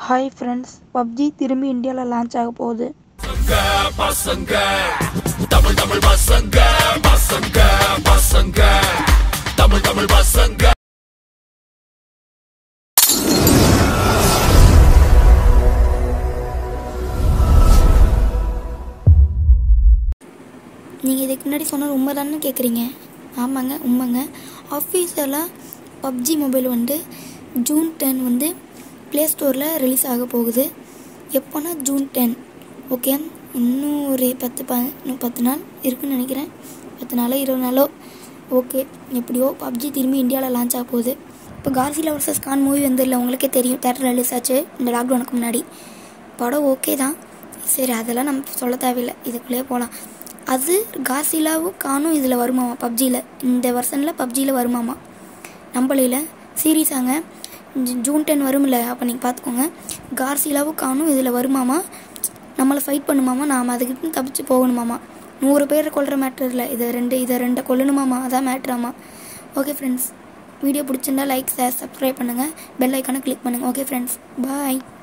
hi friends PUBG திரும்பி இந்தியாவில் launch ஆக போகுது நீங்கள் இதுக்கு முன்னாடி சொன்னது உண்மை தானே கேட்குறீங்க ஆமாங்க உண்மைங்க அஃபீஷியலாக பப்ஜி மொபைல் வந்து ஜூன் டென் வந்து ப்ளே ஸ்டோரில் ரிலீஸ் ஆக போகுது எப்போனா ஜூன் டென் ஓகே இன்னும் ஒரு பத்து ப இன்னும் பத்து நாள் இருக்குன்னு நினைக்கிறேன் பத்து நாளோ இருபது நாளோ ஓகே எப்படியோ பப்ஜி திரும்பி இந்தியாவில் லான்ச் ஆக போகுது இப்போ கார்சிலா வர்சஸ் கான் மூவி வந்துடல உங்களுக்கே தெரியும் தேட்டரில் ரிலீஸ் ஆச்சு இந்த லாக்டவுனுக்கு முன்னாடி படம் ஓகே தான் சரி அதெல்லாம் நம்ம சொல்ல தேவையில்லை இதுக்குள்ளேயே போகலாம் அது காசிலாவும் காணும் இதில் வருமாமா பப்ஜியில் இந்த வருஷனில் பப்ஜியில் வருமாமா நம்பளையில் சீரியஸாங்க ஜூ- ஜூன் டென் வரும்ல அப்போ நீங்கள் பார்த்துக்கோங்க கார்சிலாவும் காணும் இதில் வருமாமா நம்மளை ஃபைட் பண்ணுமாமா நாம் அதுக்கிட்ட தப்பிச்சு போகணுமாமா நூறு பேர் கொல்ற மேட்ரு இல்லை இதை ரெண்டு இதை ரெண்டை கொல்லணுமாமா அதான் மேட்ராமா ஓகே ஃப்ரெண்ட்ஸ் வீடியோ பிடிச்சிருந்தா லைக் ஷேர் சப்ஸ்கிரைப் பண்ணுங்கள் பெல் ஐக்கானை கிளிக் பண்ணுங்கள் ஓகே ஃப்ரெண்ட்ஸ் பாய்